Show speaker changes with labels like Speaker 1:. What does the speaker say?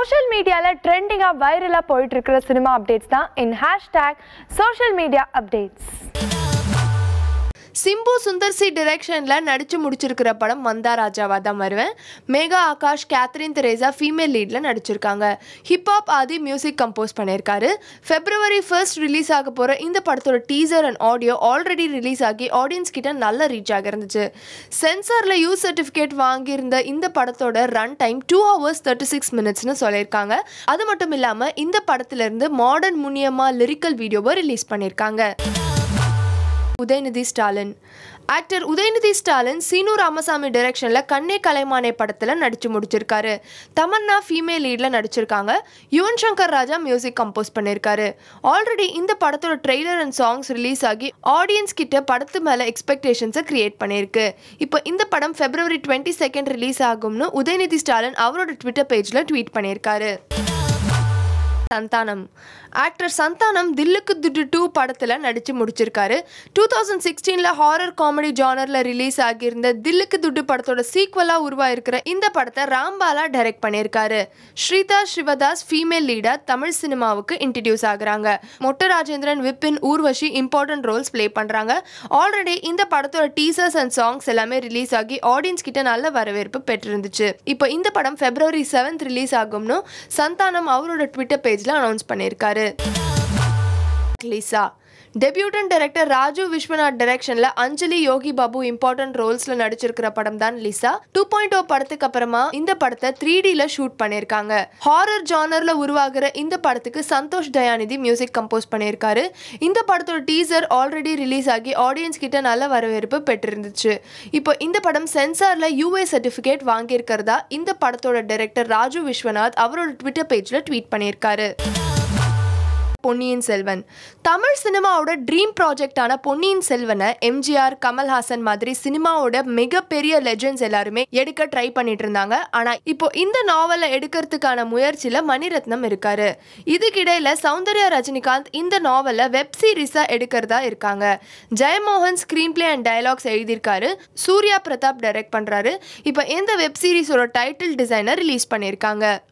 Speaker 1: social மீடியாவில் ட்ரெண்டிங்காக வைரலாக போயிட்டு இருக்கிற சினிமா அப்டேட்ஸ் தான் in hashtag social media updates
Speaker 2: Simbu Sundar C டிரெக்ஷனில் நடித்து முடிச்சிருக்கிற படம் மந்தா ராஜாவா தான் வருவேன் மேகா ஆகாஷ் கேத்ரின் தெரேசா ஃபீமேல் லீடில் நடிச்சிருக்காங்க ஹிப்ஹாப் ஆதி மியூசிக் கம்போஸ் பண்ணியிருக்காரு ஃபெப்ரவரி ஃபர்ஸ்ட் ரிலீஸ் ஆக போகிற இந்த படத்தோட teaser and audio already release ஆகி ஆடியன்ஸ் கிட்ட நல்ல ரீச் ஆகிருந்துச்சு சென்சாரில் யூஸ் சர்டிஃபிகேட் வாங்கியிருந்த இந்த படத்தோட run time two hours thirty six மினிட்ஸ்னு சொல்லியிருக்காங்க அது மட்டும் இல்லாமல் இந்த படத்துலேருந்து மாடர்ன் முனியமா லிரிக்கல் வீடியோவை ரிலீஸ் பண்ணியிருக்காங்க உதயநிதி ஸ்டாலின் ஆக்டர் உதயநிதி ஸ்டாலின் சீனு ராமசாமி டைரக்ஷனில் கண்ணே கலைமானே படத்தில் நடித்து முடிச்சிருக்காரு தமன்னா ஃபீமேல் லீடில் நடிச்சிருக்காங்க யுவன் சங்கர் ராஜா மியூசிக் கம்போஸ் பண்ணியிருக்காரு ஆல்ரெடி இந்த படத்தோட ட்ரெய்லர் அண்ட் சாங்ஸ் ரிலீஸ் ஆகி ஆடியன்ஸ் கிட்ட படத்து மேலே எக்ஸ்பெக்டேஷன்ஸை கிரியேட் பண்ணியிருக்கு இப்போ இந்த படம் ஃபெப்ரவரி டுவெண்ட்டி செகண்ட் ரிலீஸ் ஆகும்னு உதயநிதி ஸ்டாலின் அவரோட ட்விட்டர் பேஜில் ட்வீட் பண்ணியிருக்காரு சந்தானம் ஆக்டர் சந்தானம் தில்லுக்கு துட்டு டூ படத்தில் நடித்து முடிச்சிருக்காரு டூ தௌசண்ட் சிக்ஸ்டீனில் ஹாரர் காமெடி ஜானரில் ரிலீஸ் ஆகியிருந்த தில்லுக்கு துட்டு படத்தோட சீக்வலாக உருவாயிருக்கிற இந்த படத்தை ராம்பாலா டைரக்ட் பண்ணியிருக்காரு ஸ்ரீதா சிவதாஸ் ஃபீமேல் லீடாக தமிழ் சினிமாவுக்கு இன்ட்ரடியூஸ் ஆகுறாங்க Motta Rajendran Vipin Urvashi important roles play பண்ணுறாங்க ஆல்ரெடி இந்த படத்தோட டீசர்ஸ் அண்ட் சாங்ஸ் எல்லாமே ரிலீஸ் ஆகி ஆடியன்ஸ் கிட்ட நல்ல வரவேற்பு பெற்றிருந்துச்சு இப்போ இந்த படம் ஃபெப்ரவரி செவன்த் ரிலீஸ் ஆகும்னு சந்தானம் அவரோட ட்விட்டர் பேஜில் அனௌன்ஸ் பண்ணியிருக்காரு Lisa debutant director Raju Viswanath டைரக்ஷனில் அஞ்சலி யோகி பாபு இம்பார்ட்டன்ட் ரோல்ஸில் நடிச்சிருக்கிற படம் தான் லிசா டூ பாயிண்ட் ஓ படத்துக்கு அப்புறமா இந்த படத்தை த்ரீ டியில் ஷூட் பண்ணியிருக்காங்க ஹாரர் ஜானரில் உருவாகிற இந்த படத்துக்கு சந்தோஷ் தயாநிதி மியூசிக் கம்போஸ் பண்ணியிருக்காரு இந்த படத்தோட டீசர் ஆல்ரெடி ரிலீஸ் ஆகி ஆடியன்ஸ் கிட்ட நல்ல வரவேற்பு பெற்றிருந்துச்சு இப்போ இந்த படம் சென்சாரில் யூஏ சர்டிஃபிகேட் வாங்கியிருக்கிறதா இந்த படத்தோட டைரக்டர் ராஜு விஸ்வநாத் அவரோட ட்விட்டர் பேஜில் ட்வீட் பண்ணியிருக்காரு பொன்னியின் செல்வன் தமிழ் சினிமாவோட ட்ரீம் ப்ராஜெக்டான பொன்னியின் செல்வனை எம்ஜிஆர் கமல்ஹாசன் மாதிரி சினிமாவோட மிகப்பெரிய லெஜெண்ட்ஸ் எல்லாருமே எடுக்க ட்ரை பண்ணிட்டு இருந்தாங்க ஆனா இப்போ இந்த நாவலை எடுக்கிறதுக்கான முயற்சியில மணிரத்னம் இருக்காரு இதுக்கிடையில சௌந்தர்யா ரஜினிகாந்த் இந்த நாவலை வெப் சீரிஸா எடுக்கிறதா இருக்காங்க Jeyamohan screen play and dialogues எழுதியிருக்காரு சூர்யா பிரதாப் டைரக்ட் பண்றாரு இப்போ இந்த வெப் சீரிஸோட டைட்டில் டிசைனர் ரிலீஸ் பண்ணியிருக்காங்க